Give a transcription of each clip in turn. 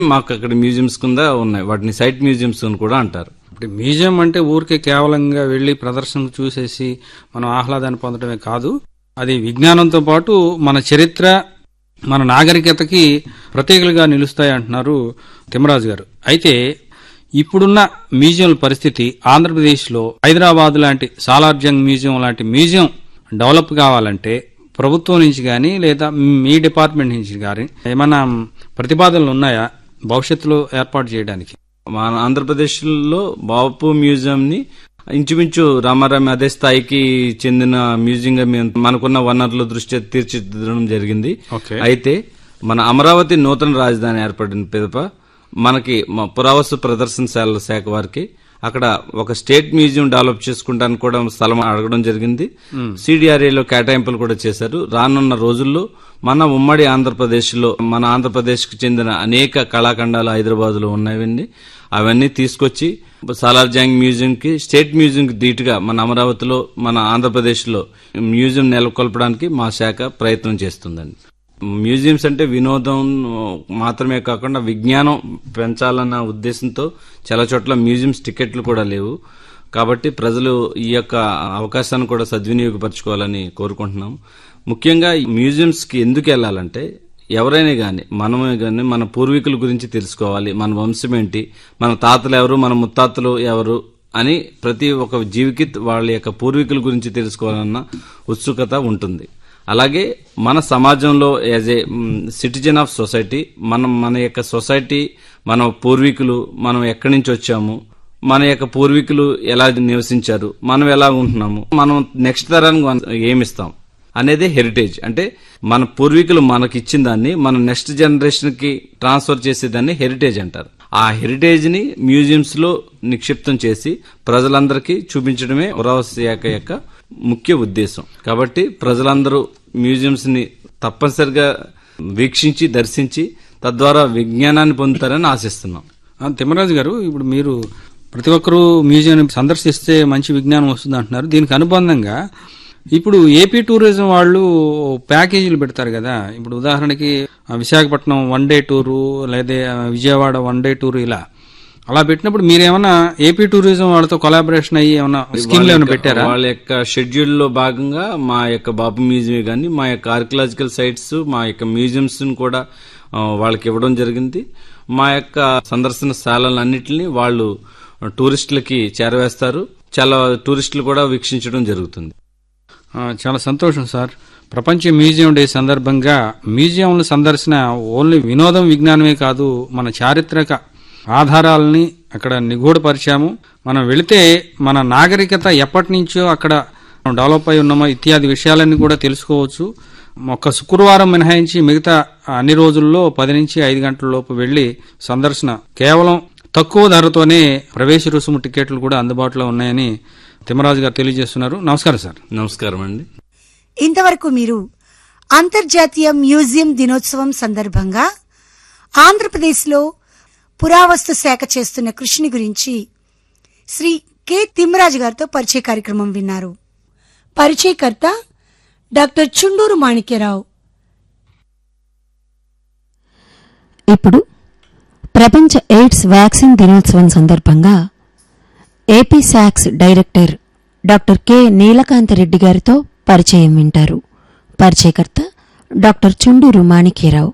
మాకు అక్కడ మ్యూజియంస్ కింద ఉన్నాయి వాటిని సైట్ మ్యూజియంస్ అని కూడా అంటారు ఇప్పుడు మ్యూజియం అంటే ఊరికే కేవలంగా వెళ్లి ప్రదర్శన చూసేసి మనం ఆహ్లాదాన్ని పొందడమే కాదు అది విజ్ఞానంతో పాటు మన చరిత్ర మన నాగరికతకి ప్రత్యేకలుగా నిలుస్తాయి అంటున్నారు తిమ్మరాజు గారు అయితే ఇప్పుడున్న మ్యూజియంల పరిస్థితి ఆంధ్రప్రదేశ్లో హైదరాబాద్ లాంటి సాలార్జంగ్ మ్యూజియం లాంటి మ్యూజియం డెవలప్ కావాలంటే ప్రభుత్వం నుంచి కానీ లేదా మీ డిపార్ట్మెంట్ నుంచి కానీ ఏమైనా ప్రతిపాదనలు ఉన్నాయా భవిష్యత్తులో ఏర్పాటు చేయడానికి మన ఆంధ్రప్రదేశ్లో బాపు మ్యూజియం ని ఇంచుమించు రామారామి అదే స్థాయికి చెందిన మ్యూజియం గా మేము మనకున్న వనరుల దృష్ట్యా తీర్చిదిద్దడం జరిగింది ఓకే. అయితే మన అమరావతి నూతన రాజధాని ఏర్పడిన పిదప మనకి మా పురావస్తు ప్రదర్శనశాలల శాఖ వారికి అక్కడ ఒక స్టేట్ మ్యూజియం డెవలప్ చేసుకుంటానికి కూడా స్థలం అడగడం జరిగింది సిడిఆర్ఏలో కేటాయింపులు కూడా చేశారు రానున్న రోజుల్లో మన ఉమ్మడి ఆంధ్రప్రదేశ్ లో మన ఆంధ్రప్రదేశ్ కు చెందిన అనేక కళాఖండాలు హైదరాబాద్ లో ఉన్నాయండి అవన్నీ తీసుకొచ్చి సాలార్జంగ్ మ్యూజియం కి స్టేట్ మ్యూజియం కి ధీటుగా మన అమరావతిలో మన ఆంధ్రప్రదేశ్ లో మ్యూజియం నెలకొల్పడానికి మా శాఖ ప్రయత్నం చేస్తుందండి మ్యూజియంస్ అంటే వినోదం మాత్రమే కాకుండా విజ్ఞానం పెంచాలన్న ఉద్దేశంతో చాలా చోట్ల మ్యూజియంస్ టికెట్లు కూడా లేవు కాబట్టి ప్రజలు ఈ యొక్క అవకాశాన్ని కూడా సద్వినియోగపరచుకోవాలని కోరుకుంటున్నాం ముఖ్యంగా ఈ మ్యూజియంస్ కి ఎందుకు వెళ్ళాలంటే ఎవరైనా గాని మనమే గాని మన పూర్వీకుల గురించి తెలుసుకోవాలి మన వంశం ఏంటి మన తాతలు ఎవరు మన ముత్తాతలు ఎవరు అని ప్రతి ఒక్క జీవికి వాళ్ళ యొక్క పూర్వీకుల గురించి తెలుసుకోవాలన్న ఉత్సుకత ఉంటుంది అలాగే మన సమాజంలో as a citizen of society మనం మన యొక్క సొసైటీ మన పూర్వీకులు మనం ఎక్కడి నుంచి వచ్చాము మన యొక్క పూర్వీకులు ఎలా నివసించారు మనం ఎలా ఉంటున్నాము మనం నెక్స్ట్ తరానికి మనం ఏమిస్తాం అనేది హెరిటేజ్ అంటే మన పూర్వీకులు మనకి ఇచ్చిన దాన్ని మన నెక్స్ట్ జనరేషన్ కి ట్రాన్స్ఫర్ చేసేదాన్ని హెరిటేజ్ అంటారు ఆ హెరిటేజ్ ని మ్యూజియంస్ లో నిక్షిప్తం చేసి ప్రజలందరికీ చూపించడమే పురావస్తు శాఖ యొక్క ముఖ్య ఉద్దేశం కాబట్టి ప్రజలందరూ మ్యూజియంస్ ని తప్పనిసరిగా వీక్షించి దర్శించి తద్వారా విజ్ఞానాన్ని పొందుతారని ఆశిస్తున్నాం ఆ, తిమ్మరాజు గారు ఇప్పుడు మీరు ప్రతి ఒక్కరూ మ్యూజియం సందర్శిస్తే మంచి విజ్ఞానం వస్తుంది అంటున్నారు దీనికి అనుబంధంగా ఇప్పుడు ఏపీ టూరిజం వాళ్ళు ప్యాకేజీలు పెడతారు కదా ఇప్పుడు ఉదాహరణకి ఆ, విశాఖపట్నం వన్ డే టూరు లేదా విజయవాడ వన్ డే టూరు ఇలా అలా పెట్టినప్పుడు మీరేమన్నా ఏపీ టూరిజం వాళ్ళతో కొలాబరేషన్ అయ్యి ఏమన్నా స్కీమ్లు ఏమైనా పెట్టారా వాళ్ళ యొక్క షెడ్యూల్ లో భాగంగా మా యొక్క బాపు మ్యూజియం కానీ మా యొక్క ఆర్కియలాజికల్ సైట్స్ మా యొక్క మ్యూజియంస్ కూడా ఆ, వాళ్ళకి ఇవ్వడం జరిగింది మా యొక్క సందర్శన స్థలాలన్నింటినీ వాళ్ళు టూరిస్టులకి చేరవేస్తారు చాలా టూరిస్టులు కూడా వీక్షించడం జరుగుతుంది ఆ, చాలా సంతోషం సార్ ప్రపంచ మ్యూజియం డే సందర్భంగా మ్యూజియంల సందర్శన ఓన్లీ వినోదం విజ్ఞానమే కాదు మన చారిత్రక ఆధారాలని అక్కడ నిగూఢపరిచాము మనం వెళితే మన నాగరికత ఎప్పటి నుంచో అక్కడ డెవలప్ అయి ఉన్నామో ఇత్యాది విషయాలన్నీ కూడా తెలుసుకోవచ్చు ఒక్క శుక్రవారం మినహాయించి మిగతా అన్ని రోజుల్లో పది నుంచి ఐదు గంటల లోపు వెళ్లి సందర్శన కేవలం తక్కువ ధరతోనే ప్రవేశ రుసుము టికెట్లు కూడా అందుబాటులో ఉన్నాయని తిమ్మరాజు గారు తెలియజేస్తున్నారు నమస్కారం సార్ నమస్కారం అండి ఇంతవరకు మీరు అంతర్జాతీయ మ్యూజియం దినోత్సవం సందర్భంగా ఆంధ్రప్రదేశ్లో పురావస్తు శాఖ చేస్తున్న కృషిని గురించి శ్రీ కె తిమ్మరాజు గారితో పరిచయ కార్యక్రమం విన్నారు పరిచయకర్త డాక్టర్ చుండూరు మాణిక్యరావు ఇప్పుడు ప్రపంచ ఎయిడ్స్ వ్యాక్సిన్ దినోత్సవం సందర్భంగా ఏపీ శాక్స్ డైరెక్టర్ డాక్టర్ కె నీలకాంతరెడ్డి గారితో పరిచయం వింటారు పరిచయకర్త డాక్టర్ చుండూరు మాణిక్యరావు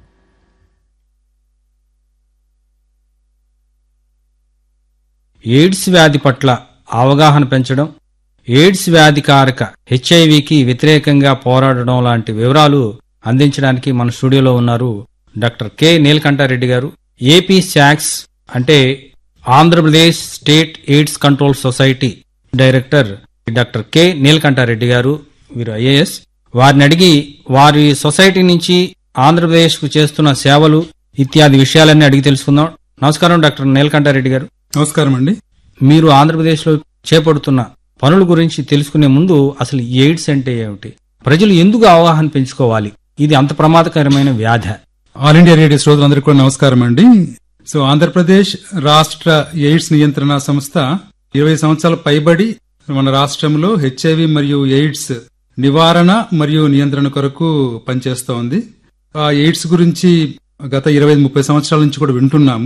ఎయిడ్స్ వ్యాధి పట్ల అవగాహన పెంచడం ఎయిడ్స్ వ్యాధికారక హెచ్ఐవికి వ్యతిరేకంగా పోరాడడం లాంటి వివరాలు అందించడానికి మన స్టూడియోలో ఉన్నారు డాక్టర్ కె నీలకంఠారెడ్డి గారు ఏపీ శాక్స్ అంటే Andhra Pradesh state AIDS control society director doctor K Neelakanta Reddy గారు వీరు ఐఏఎస్ వారిని అడిగి వారి సొసైటీ నుంచి ఆంధ్రప్రదేశ్ కు చేస్తున్న సేవలు ఇత్యాది విషయాలన్నీ అడిగి తెలుసుకుందాం నమస్కారం డాక్టర్ నీలకంఠారెడ్డి గారు నమస్కారం అండి మీరు ఆంధ్రప్రదేశ్లో చేపడుతున్న పనుల గురించి తెలుసుకునే ముందు అసలు ఎయిడ్స్ అంటే ఏమిటి ప్రజలు ఎందుకు అవగాహన పెంచుకోవాలి ఇది అంత ప్రమాదకరమైన వ్యాధి ఆల్ ఇండియా రేడియో శ్రోతలందరికీ కూడా నమస్కారం అండి సో ఆంధ్రప్రదేశ్ రాష్ట్ర ఎయిడ్స్ నియంత్రణ సంస్థ ఇరవై సంవత్సరాల పైబడి మన రాష్ట్రంలో హెచ్ఐవి మరియు ఎయిడ్స్ నివారణ మరియు నియంత్రణ కొరకు పనిచేస్తూ ఉంది ఆ ఎయిడ్స్ గురించి గత ఇరవై ముప్పై సంవత్సరాల నుంచి కూడా వింటున్నాము